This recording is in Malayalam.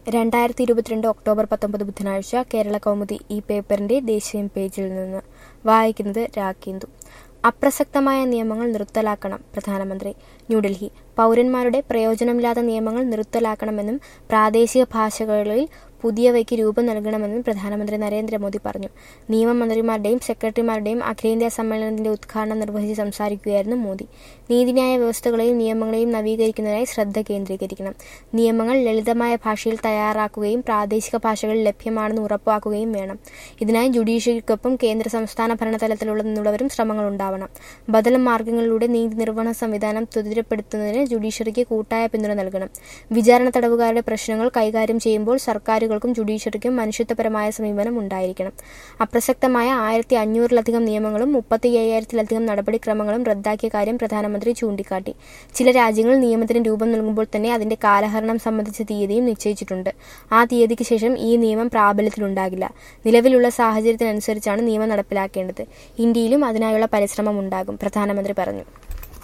രണ്ടായിരത്തി ഇരുപത്തിരണ്ട് ഒക്ടോബർ പത്തൊമ്പത് ബുധനാഴ്ച കേരള കൗമുദി ഈ പേപ്പറിന്റെ ദേശീയ പേജിൽ നിന്ന് വായിക്കുന്നത് രാഖേന്ദു അപ്രസക്തമായ നിയമങ്ങൾ നിർത്തലാക്കണം പ്രധാനമന്ത്രി ന്യൂഡൽഹി പൗരന്മാരുടെ പ്രയോജനമില്ലാത്ത നിയമങ്ങൾ നിർത്തലാക്കണമെന്നും പ്രാദേശിക ഭാഷകളിൽ പുതിയവയ്ക്ക് രൂപം നൽകണമെന്നും പ്രധാനമന്ത്രി നരേന്ദ്രമോദി പറഞ്ഞു നിയമമന്ത്രിമാരുടെയും സെക്രട്ടറിമാരുടെയും അഖിലേന്ത്യാ സമ്മേളനത്തിന്റെ ഉദ്ഘാടനം നിർവഹിച്ച് സംസാരിക്കുകയായിരുന്നു മോദി നീതിന്യായ വ്യവസ്ഥകളെയും നിയമങ്ങളെയും നവീകരിക്കുന്നതിനായി ശ്രദ്ധ കേന്ദ്രീകരിക്കണം നിയമങ്ങൾ ലളിതമായ ഭാഷയിൽ തയ്യാറാക്കുകയും പ്രാദേശിക ഭാഷകളിൽ ലഭ്യമാണെന്ന് ഉറപ്പാക്കുകയും വേണം ഇതിനായി ജുഡീഷ്യറിക്കൊപ്പം കേന്ദ്ര സംസ്ഥാന ഭരണതലത്തിലുള്ള നിന്നുള്ളവരും ശ്രമങ്ങൾ ഉണ്ടാവണം ബദൽ മാർഗങ്ങളിലൂടെ നീതി നിർവഹണ സംവിധാനം ത്വരിതപ്പെടുത്തുന്നതിന് ജുഡീഷ്യറിക്ക് കൂട്ടായ പിന്തുണ നൽകണം വിചാരണ തടവുകാരുടെ പ്രശ്നങ്ങൾ കൈകാര്യം ചെയ്യുമ്പോൾ സർക്കാരുകൾക്കും ജുഡീഷ്യറിക്കും മനുഷ്യത്വപരമായ സമീപനം ഉണ്ടായിരിക്കണം അപ്രസക്തമായ ആയിരത്തി അഞ്ഞൂറിലധികം നിയമങ്ങളും മുപ്പത്തി അയ്യായിരത്തിലധികം നടപടിക്രമങ്ങളും റദ്ദാക്കിയ കാര്യം പ്രധാനമന്ത്രി ചൂണ്ടിക്കാട്ടി ചില രാജ്യങ്ങൾ നിയമത്തിന് രൂപം നൽകുമ്പോൾ തന്നെ അതിന്റെ കാലഹരണം സംബന്ധിച്ച തീയതിയും നിശ്ചയിച്ചിട്ടുണ്ട് ആ തീയതിക്ക് ശേഷം ഈ നിയമം പ്രാബല്യത്തിലുണ്ടാകില്ല നിലവിലുള്ള സാഹചര്യത്തിനനുസരിച്ചാണ് നിയമം നടപ്പിലാക്കേണ്ടത് ഇന്ത്യയിലും അതിനായുള്ള പരിശ്രമം ഉണ്ടാകും പ്രധാനമന്ത്രി പറഞ്ഞു